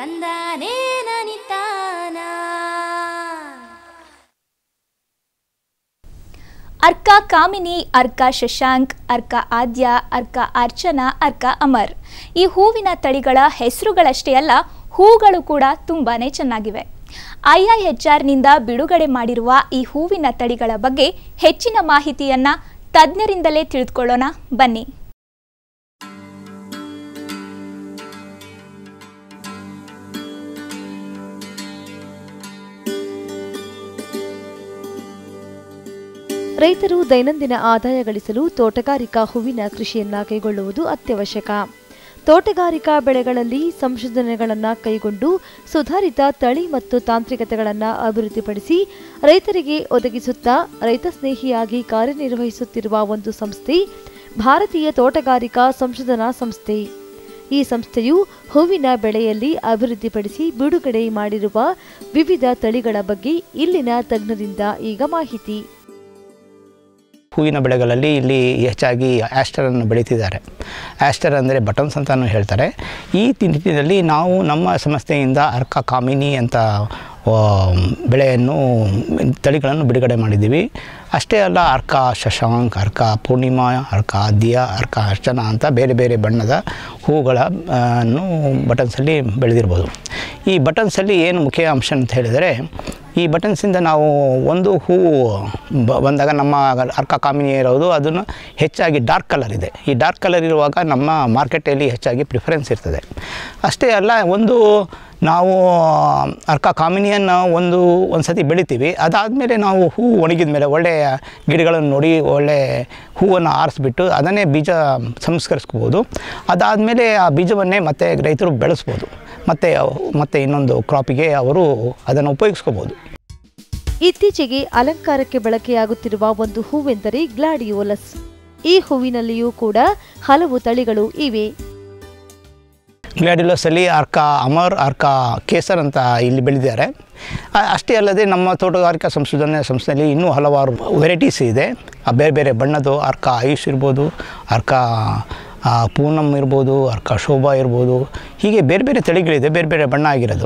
ತಂದಾನೇ ನನಿತಾನ ಅರ್ಕ ಕಾಮಿನಿ ಅರ್ಕ ಶಶಾಂಕ್ ಅರ್ಕ ಆದ್ಯ ಅರ್ಕ ಅರ್ಚನಾ ಅರ್ಕ ಅಮರ್ ಈ ಹೂವಿನ ತಳಿಗಳ ಹೆಸರುಗಳಷ್ಟೇ ಅಲ್ಲ ಹೂಗಳು ಕೂಡ ತುಂಬಾನೇ ಚೆನ್ನಾಗಿವೆ ಐಐಎಚ್ಆರ್ನಿಂದ ಬಿಡುಗಡೆ ಮಾಡಿರುವ ಈ ಹೂವಿನ ತಳಿಗಳ ಬಗ್ಗೆ ಹೆಚ್ಚಿನ ಮಾಹಿತಿಯನ್ನ ತಜ್ಞರಿಂದಲೇ ತಿಳಿದುಕೊಳ್ಳೋಣ ಬನ್ನಿ ರೈತರು ದೈನಂದಿನ ಆದಾಯ ಗಳಿಸಲು ತೋಟಗಾರಿಕಾ ಹೂವಿನ ಕೃಷಿಯನ್ನ ಕೈಗೊಳ್ಳುವುದು ಅತ್ಯವಶ್ಯಕ ತೋಟಗಾರಿಕಾ ಬೆಳೆಗಳಲ್ಲಿ ಸಂಶೋಧನೆಗಳನ್ನು ಕೈಗೊಂಡು ಸುಧಾರಿತ ತಳಿ ಮತ್ತು ತಾಂತ್ರಿಕತೆಗಳನ್ನು ಅಭಿವೃದ್ಧಿಪಡಿಸಿ ರೈತರಿಗೆ ಒದಗಿಸುತ್ತಾ ರೈತ ಸ್ನೇಹಿಯಾಗಿ ಕಾರ್ಯನಿರ್ವಹಿಸುತ್ತಿರುವ ಒಂದು ಸಂಸ್ಥೆ ಭಾರತೀಯ ತೋಟಗಾರಿಕಾ ಸಂಶೋಧನಾ ಸಂಸ್ಥೆ ಈ ಸಂಸ್ಥೆಯು ಹೂವಿನ ಬೆಳೆಯಲ್ಲಿ ಅಭಿವೃದ್ಧಿಪಡಿಸಿ ಬಿಡುಗಡೆ ಮಾಡಿರುವ ವಿವಿಧ ತಳಿಗಳ ಬಗ್ಗೆ ಇಲ್ಲಿನ ತಜ್ಞರಿಂದ ಈಗ ಮಾಹಿತಿ ಹೂವಿನ ಬೆಳೆಗಳಲ್ಲಿ ಇಲ್ಲಿ ಹೆಚ್ಚಾಗಿ ಆಸ್ಟರನ್ನು ಬೆಳೀತಿದ್ದಾರೆ ಆಸ್ಟರ್ ಅಂದರೆ ಬಟನ್ಸ್ ಅಂತಾನು ಹೇಳ್ತಾರೆ ಈ ನಿಟ್ಟಿನಲ್ಲಿ ನಾವು ನಮ್ಮ ಸಂಸ್ಥೆಯಿಂದ ಅರ್ಕ ಕಾಮಿನಿ ಅಂತ ಆ, ಬೆಳೆಯನ್ನು ತಳಿಗಳನ್ನು ಬಿಡುಗಡೆ ಮಾಡಿದ್ದೀವಿ ಅಷ್ಟೇ ಅಲ್ಲ ಅರ್ಕ ಶಶಾಂಕ್ ಅರ್ಕ ಪೂರ್ಣಿಮಾ ಅರ್ಕ ಆದ್ಯ ಅರ್ಕ ಅರ್ಚನಾ ಅಂತ ಬೇರೆ ಬೇರೆ ಬಣ್ಣದ ಹೂಗಳ ಆ, ಅನ್ನು ಬಟನ್ಸಲ್ಲಿ ಬೆಳೆದಿರ್ಬೋದು ಈ ಬಟನ್ಸಲ್ಲಿ ಏನು ಮುಖ್ಯ ಅಂಶ ಅಂತ ಹೇಳಿದರೆ ಈ ಬಟನ್ಸಿಂದ ನಾವು ಒಂದು ಹೂವು ಬ ಬಂದಾಗ ನಮ್ಮ ಅರ್ಕ ಕಾಮಿನಿ ಇರೋದು ಅದನ್ನು ಹೆಚ್ಚಾಗಿ ಡಾರ್ಕ್ ಕಲರ್ ಇದೆ ಈ ಡಾರ್ಕ್ ಕಲರ್ ಇರುವಾಗ ನಮ್ಮ ಮಾರ್ಕೆಟಲ್ಲಿ ಹೆಚ್ಚಾಗಿ ಪ್ರಿಫರೆನ್ಸ್ ಇರ್ತದೆ ಅಷ್ಟೇ ಅಲ್ಲ ಒಂದು ನಾವು ಅರ್ಕ ಕಾಮಿನಿಯನ್ನು ಒಂದು ಒಂದು ಸತಿ ಬೆಳಿತೀವಿ ಅದಾದಮೇಲೆ ನಾವು ಹೂ ಒಣಗಿದ ಮೇಲೆ ಒಳ್ಳೆಯ ಗಿಡಗಳನ್ನು ನೋಡಿ ಒಳ್ಳೆ ಹೂವನ್ನು ಆರಿಸ್ಬಿಟ್ಟು ಅದನ್ನೇ ಬೀಜ ಸಂಸ್ಕರಿಸ್ಕೋಬೋದು ಅದಾದಮೇಲೆ ಆ ಬೀಜವನ್ನೇ ಮತ್ತೆ ರೈತರು ಬೆಳೆಸ್ಬೋದು ಮತ್ತು ಮತ್ತು ಇನ್ನೊಂದು ಕ್ರಾಪಿಗೆ ಅವರು ಅದನ್ನು ಉಪಯೋಗಿಸ್ಕೋಬೋದು ಇತ್ತೀಚೆಗೆ ಅಲಂಕಾರಕ್ಕೆ ಬಳಕೆಯಾಗುತ್ತಿರುವ ಒಂದು ಹೂವೆಂದರೆ ಗ್ಲಾಡಿಯೋಲಸ್ ಈ ಹೂವಿನಲ್ಲಿಯೂ ಕೂಡ ಹಲವು ತಳಿಗಳು ಇವೆ ಗ್ಲಾಡಿಲೋಸಲ್ಲಿ ಅರ್ಕ ಅಮರ್ ಅರ್ಕ ಕೇಸರ್ ಅಂತ ಇಲ್ಲಿ ಬೆಳೆದಿದ್ದಾರೆ ಆ- ಅಷ್ಟೇ ಅಲ್ಲದೆ ನಮ್ಮ ತೋಟಗಾರಿಕಾ ಸಂಶೋಧನೆ ಸಂಸ್ಥೆಯಲ್ಲಿ ಇನ್ನೂ ಹಲವಾರು ವೆರೈಟೀಸ್ ಇದೆ ಆ ಬೇರೆ ಬೇರೆ ಬಣ್ಣದ್ದು ಅರ್ಕ ಆಯುಷ್ ಇರ್ಬೋದು ಅರ್ಕ ಆ, ಪೂನಂ ಇರ್ಬೋದು ಅರ್ಕ ಶೋಭಾ ಇರ್ಬೋದು ಹೀಗೆ ಬೇರೆ ಬೇರೆ ತಳಿಗಳಿದೆ ಬೇರೆ ಬೇರೆ ಬಣ್ಣ ಆಗಿರೋದು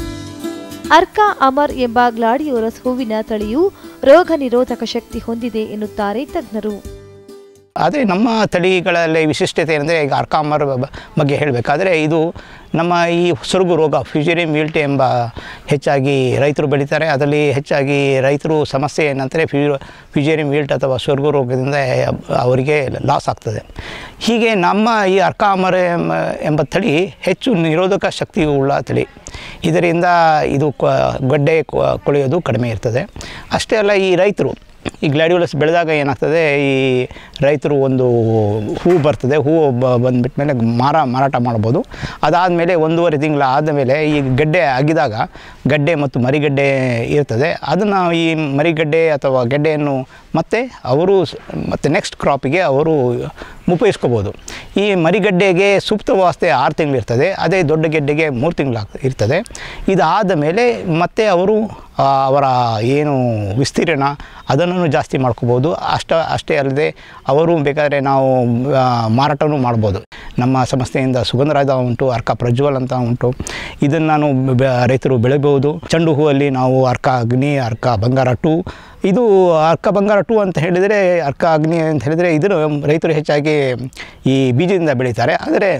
ಅರ್ಕಾ ಅಮರ್ ಎಂಬ ಗ್ಲಾಡಿಯೋಲಸ್ ಹೂವಿನ ತಳಿಯು ರೋಗ ನಿರೋಧಕ ಶಕ್ತಿ ಹೊಂದಿದೆ ಎನ್ನುತ್ತಾರೆ ತಜ್ಞರು ಆದರೆ ನಮ್ಮ ತಳಿಗಳಲ್ಲಿ ವಿಶಿಷ್ಟತೆ ಏನಂದರೆ ಈಗ ಅರ್ಕಾಮರ್ ಬ- ಬಗ್ಗೆ ಹೇಳಬೇಕಾದ್ರೆ ಇದು ನಮ್ಮ ಈ ಸೊರಗು ರೋಗ ಫ್ಯೂಜೇರಿಯಂ ವಿಲ್ಟೆ ಎಂಬ ಹೆಚ್ಚಾಗಿ ರೈತರು ಬೆಳೀತಾರೆ ಅದರಲ್ಲಿ ಹೆಚ್ಚಾಗಿ ರೈತರು ಸಮಸ್ಯೆ ಏನಂದರೆ ಫ್ಯೂ ಫ್ಯೂಜೇರಿಯಂ ವಿಲ್ಟ್ ಅಥವಾ ಸೊರಗು ರೋಗದಿಂದ ಅವರಿಗೆ ಲಾಸ್ ಆಗ್ತದೆ ಹೀಗೆ ನಮ್ಮ ಈ ಅರ್ಕಾಮರ್ ಎಂಬ ಎಂಬ ತಳಿ ಹೆಚ್ಚು ನಿರೋಧಕ ಶಕ್ತಿ ಉಳ್ಳ ತಳಿ ಇದರಿಂದ ಇದು ಕ- ಗಡ್ಡೆ ಕೊ- ಕೊಳೆಯೋದು ಕಡಿಮೆ ಇರ್ತದೆ ಅಷ್ಟೇ ಅಲ್ಲ ಈ ರೈತರು ಈ ಗ್ಲಾಡಿಯೋಲಸ್ ಬೆಳೆದಾಗ ಏನಾಗ್ತದೆ ಈ ರೈತರು ಒಂದು ಹೂ ಬರ್ತದೆ ಹೂ ಬ- ಬಂದ್ಬಿಟ್ಟ ಮೇಲೆ ಮಾರ ಮಾರಾಟ ಮಾಡ್ಬೋದು ಅದಾದಮೇಲೆ ಒಂದೂವರೆ ತಿಂಗಳ ಆದಮೇಲೆ ಈ ಗಡ್ಡೆ ಅಗಿದಾಗ ಗಡ್ಡೆ ಮತ್ತು ಮರಿಗಡ್ಡೆ ಇರ್ತದೆ ಅದನ್ನು ಈ ಮರಿಗಡ್ಡೆ ಅಥವಾ ಗೆಡ್ಡೆಯನ್ನು ಮತ್ತೆ ಅವರು ಸ್- ಮತ್ತೆ ನೆಕ್ಸ್ಟ್ ಕ್ರಾಪಿಗೆ ಅವರು ಉಪಯೋಗಿಸ್ಕೋಬೋದು ಈ ಮರಿಗಡ್ಡೆಗೆ ಸೂಕ್ತವಾಸ್ತೆ ಆರು ತಿಂಗಳಿರ್ತದೆ ಅದೇ ದೊಡ್ಡ ಗೆಡ್ಡೆಗೆ ಮೂರು ತಿಂಗಳು ಇರ್ತದೆ ಇದಾದ ಮೇಲೆ ಮತ್ತೆ ಅವರು ಆ, ಅವರ ಏನು ವಿಸ್ತೀರ್ಣ ಅದನ್ನು ಜಾಸ್ತಿ ಮಾಡ್ಕೋಬೋದು ಅಷ್ಟ ಅಷ್ಟೇ ಅಲ್ಲದೆ ಅವರು ಬೇಕಾದರೆ ನಾವು ಆ, ಮಾರಾಟನೂ ಮಾಡ್ಬೋದು ನಮ್ಮ ಸಂಸ್ಥೆಯಿಂದ ಸುಗಂಧರಾಜ ಉಂಟು ಅರ್ಕ ಪ್ರಜ್ವಲ್ ಅಂತ ಉಂಟು ಇದನ್ನು ನಾನು ಬೆ- ರೈತರು ಬೆಳಿಬೋದು ಚೆಂಡು ಹೂವಲ್ಲಿ ನಾವು ಅರ್ಕ ಅಗ್ನಿ ಅರ್ಕ ಬಂಗಾರ ಟು ಇದು ಅರ್ಕ ಬಂಗಾರ ಟು ಅಂತ ಹೇಳಿದರೆ ಅರ್ಕ ಅಗ್ನಿ ಅಂತ ಹೇಳಿದರೆ ಇದನ್ನು ರೈತರು ಹೆಚ್ಚಾಗಿ ಈ ಬೀಜದಿಂದ ಬೆಳೀತಾರೆ ಆದರೆ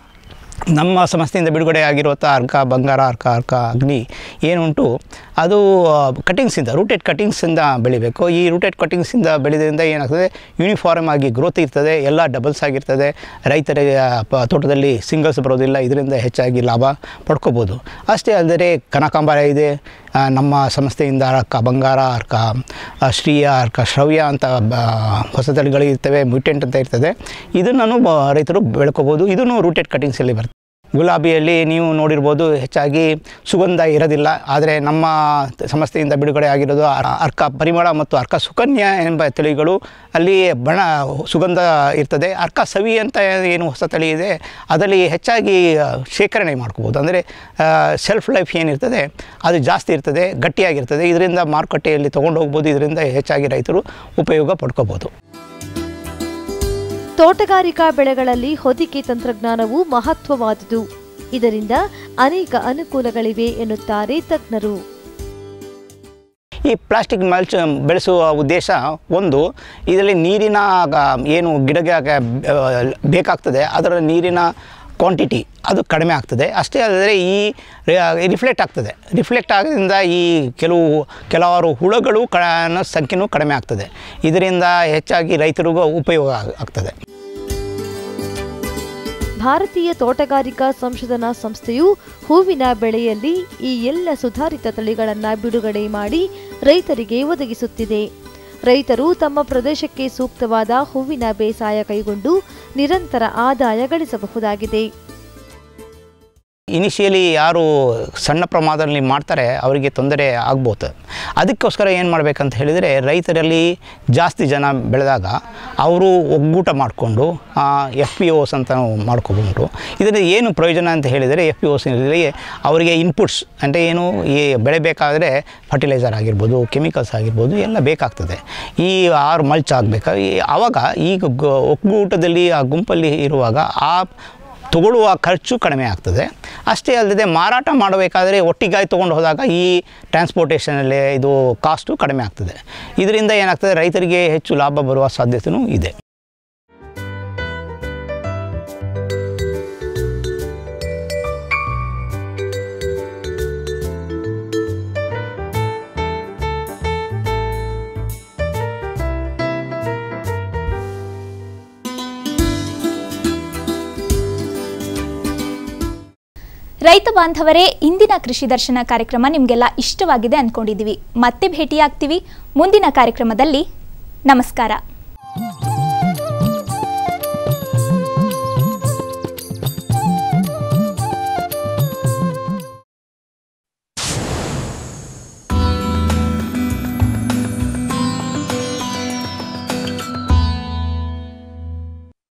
ನಮ್ಮ ಸಂಸ್ಥೆಯಿಂದ ಬಿಡುಗಡೆ ಆಗಿರುವಂಥ ಅರ್ಕ ಬಂಗಾರ ಅರ್ಕ ಅರ್ಕ ಅಗ್ನಿ ಏನುಂಟು ಅದು ಕಟಿಂಗ್ಸಿಂದ ರೂಟೆಡ್ ಕಟಿಂಗ್ಸಿಂದ ಬೆಳಿಬೇಕು ಈ ರೂಟೆಡ್ ಕಟಿಂಗ್ಸಿಂದ ಬೆಳೆದ್ರಿಂದ ಏನಾಗ್ತದೆ ಯೂನಿಫಾರ್ಮ್ ಆಗಿ ಗ್ರೋತ್ ಇರ್ತದೆ ಎಲ್ಲ ಡಬಲ್ಸ್ ಆಗಿರ್ತದೆ ರೈತರ ಪ- ತೋಟದಲ್ಲಿ ಸಿಂಗಲ್ಸ್ ಬರೋದಿಲ್ಲ ಇದರಿಂದ ಹೆಚ್ಚಾಗಿ ಲಾಭ ಪಡ್ಕೋಬೋದು ಅಷ್ಟೇ ಅಲ್ಲದೆ ಕನಕಾಂಬರ ಇದೆ ಆ, ನಮ್ಮ ಸಂಸ್ಥೆಯಿಂದ ಅರ್ಕ ಬಂಗಾರ ಅರ್ಕ ಆ, ಶ್ರೀಯ ಅರ್ಕ ಶ್ರವ್ಯ ಅಂತ ಬ- ಹೊಸ ತಳಿಗಳು ಇರ್ತವೆ ಮ್ಯೂಟೆಂಟ್ ಅಂತ ಇರ್ತದೆ ಇದನ್ನು ಬ- ರೈತರು ಬೆಳ್ಕೋಬೋದು ಇದನ್ನು ರೂಟೆಡ್ ಕಟಿಂಗ್ಸಲ್ಲಿ ಬರ್ತದೆ ಗುಲಾಬಿಯಲ್ಲಿ ನೀವು ನೋಡಿರ್ಬೋದು ಹೆಚ್ಚಾಗಿ ಸುಗಂಧ ಇರೋದಿಲ್ಲ ಆದರೆ ನಮ್ಮ ಸಂಸ್ಥೆಯಿಂದ ಬಿಡುಗಡೆ ಆಗಿರೋದು ಅ- ಅರ್ಕ ಪರಿಮಳ ಮತ್ತು ಅರ್ಕ ಸುಕನ್ಯಾ ಎಂಬ ತಳಿಗಳು ಅಲ್ಲಿ ಬಣ ಸುಗಂಧ ಇರ್ತದೆ ಅರ್ಕ ಸವಿ ಅಂತ ಏನು ಹೊಸ ತಳಿ ಇದೆ ಅದರಲ್ಲಿ ಹೆಚ್ಚಾಗಿ ಆ, ಶೇಖರಣೆ ಮಾಡ್ಕೋಬೋದು ಅಂದರೆ ಸೆಲ್ಫ್ ಲೈಫ್ ಏನಿರ್ತದೆ ಅದು ಜಾಸ್ತಿ ಇರ್ತದೆ ಗಟ್ಟಿಯಾಗಿರ್ತದೆ ಇದರಿಂದ ಮಾರುಕಟ್ಟೆಯಲ್ಲಿ ತೊಗೊಂಡು ಹೋಗ್ಬೋದು ಇದರಿಂದ ಹೆಚ್ಚಾಗಿ ರೈತರು ಉಪಯೋಗ ಪಡ್ಕೋಬೋದು ತೋಟಗಾರಿಕಾ ಬೆಳೆಗಳಲ್ಲಿ ಹೊದಿಕೆ ತಂತ್ರಜ್ಞಾನವು ಮಹತ್ವವಾದುದು ಇದರಿಂದ ಅನೇಕ ಅನುಕೂಲಗಳಿವೆ ಎನ್ನುತ್ತಾರೆ ತಜ್ಞರು ಈ ಪ್ಲಾಸ್ಟಿಕ್ ಮಲ್ಚ್ ಬೆಳೆಸುವ ಉದ್ದೇಶ ಒಂದು ಇದರಲ್ಲಿ ನೀರಿನ ಗ- ಏನು ಗಿಡಕ್ಕೆ ಆ, ಬೇಕಾಗ್ತದೆ ಅದರ ನೀರಿನ ಕ್ವಾಂಟಿಟಿ ಅದು ಕಡಿಮೆ ಆಗ್ತದೆ ಅಷ್ಟೇ ಅಲ್ಲದೆ ಈ ರಿಫ್ಲೆಕ್ಟ್ ಆಗ್ತದೆ ರಿಫ್ಲೆಕ್ಟ್ ಆಗೋದ್ರಿಂದ ಈ ಕೆಲವು ಕೆಲವಾರು ಹುಳುಗಳು ಕ ಅನ್ನೋ ಸಂಖ್ಯೆನೂ ಕಡಿಮೆ ಆಗ್ತದೆ ಇದರಿಂದ ಹೆಚ್ಚಾಗಿ ರೈತರಿಗೂ ಉಪಯೋಗ ಆಗ್- ಆಗ್ತದೆ ಭಾರತೀಯ ತೋಟಗಾರಿಕಾ ಸಂಶೋಧನಾ ಸಂಸ್ಥೆಯು ಹೂವಿನ ಬೆಳೆಯಲ್ಲಿ ಈ ಎಲ್ಲ ಸುಧಾರಿತ ತಳಿಗಳನ್ನು ಬಿಡುಗಡೆ ಮಾಡಿ ರೈತರಿಗೆ ಒದಗಿಸುತ್ತಿದೆ ರೈತರು ತಮ್ಮ ಪ್ರದೇಶಕ್ಕೆ ಸೂಕ್ತವಾದ ಹೂವಿನ ಬೇಸಾಯ ಕೈಗೊಂಡು ನಿರಂತರ ಆದಾಯ ಗಳಿಸಬಹುದಾಗಿದೆ ಇನಿಷಿಯಲಿ ಯಾರು ಸಣ್ಣ ಪ್ರಮಾಣದಲ್ಲಿ ಮಾಡ್ತಾರೆ ಅವರಿಗೆ ತೊಂದರೆ ಆಗ್ಬೋದು ಅದಕ್ಕೋಸ್ಕರ ಏನು ಮಾಡಬೇಕಂತ ಹೇಳಿದರೆ ರೈತರಲ್ಲಿ ಜಾಸ್ತಿ ಜನ ಬೆಳೆದಾಗ ಅವರು ಒಗ್ಗೂಟ ಮಾಡಿಕೊಂಡು ಎಫ್ ಪಿ ಓಸ್ ಅಂತ ನಾವು ಮಾಡ್ಕೊಬೋದು ಇದರಿಂದ ಏನು ಪ್ರಯೋಜನ ಅಂತ ಹೇಳಿದರೆ ಎಫ್ ಪಿ ಓಸ್ ಅವರಿಗೆ ಇನ್ಪುಟ್ಸ್ ಅಂದರೆ ಏನು ಈ ಬೆಳೆ ಬೇಕಾದರೆ ಫರ್ಟಿಲೈಸರ್ ಆಗಿರ್ಬೋದು ಕೆಮಿಕಲ್ಸ್ ಆಗಿರ್ಬೋದು ಎಲ್ಲ ಬೇಕಾಗ್ತದೆ ಈ ಆರು ಮಲ್ಚ್ ಆಗಬೇಕು ಆವಾಗ ಈಗ ಗ- ಒಕ್ಕೂಟದಲ್ಲಿ ಆ ಗುಂಪಲ್ಲಿ ಇರುವಾಗ ಆ ತಗೊಳ್ಳುವ ಖರ್ಚು ಕಡಿಮೆ ಆಗ್ತದೆ ಅಷ್ಟೇ ಅಲ್ಲದೆ ಮಾರಾಟ ಮಾಡಬೇಕಾದ್ರೆ ಒಟ್ಟಿಗಾಗಿ ತೊಗೊಂಡು ಹೋದಾಗ ಈ ಟ್ರಾನ್ಸ್ಪೋರ್ಟೇಷನಲ್ಲಿ ಇದು ಕಾಸ್ಟು ಕಡಿಮೆ ಆಗ್ತದೆ ಇದರಿಂದ ಏನಾಗ್ತದೆ ರೈತರಿಗೆ ಹೆಚ್ಚು ಲಾಭ ಬರುವ ಸಾಧ್ಯತೆಯೂ ಇದೆ ರೈತ ಬಾಂಧವರೇ ಇಂದಿನ ಕೃಷಿ ದರ್ಶನ ಕಾರ್ಯಕ್ರಮ ನಿಮಗೆಲ್ಲ ಇಷ್ಟವಾಗಿದೆ ಅಂದ್ಕೊಂಡಿದ್ದೀವಿ ಮತ್ತೆ ಭೇಟಿಯಾಗ್ತೀವಿ ಮುಂದಿನ ಕಾರ್ಯಕ್ರಮದಲ್ಲಿ ನಮಸ್ಕಾರ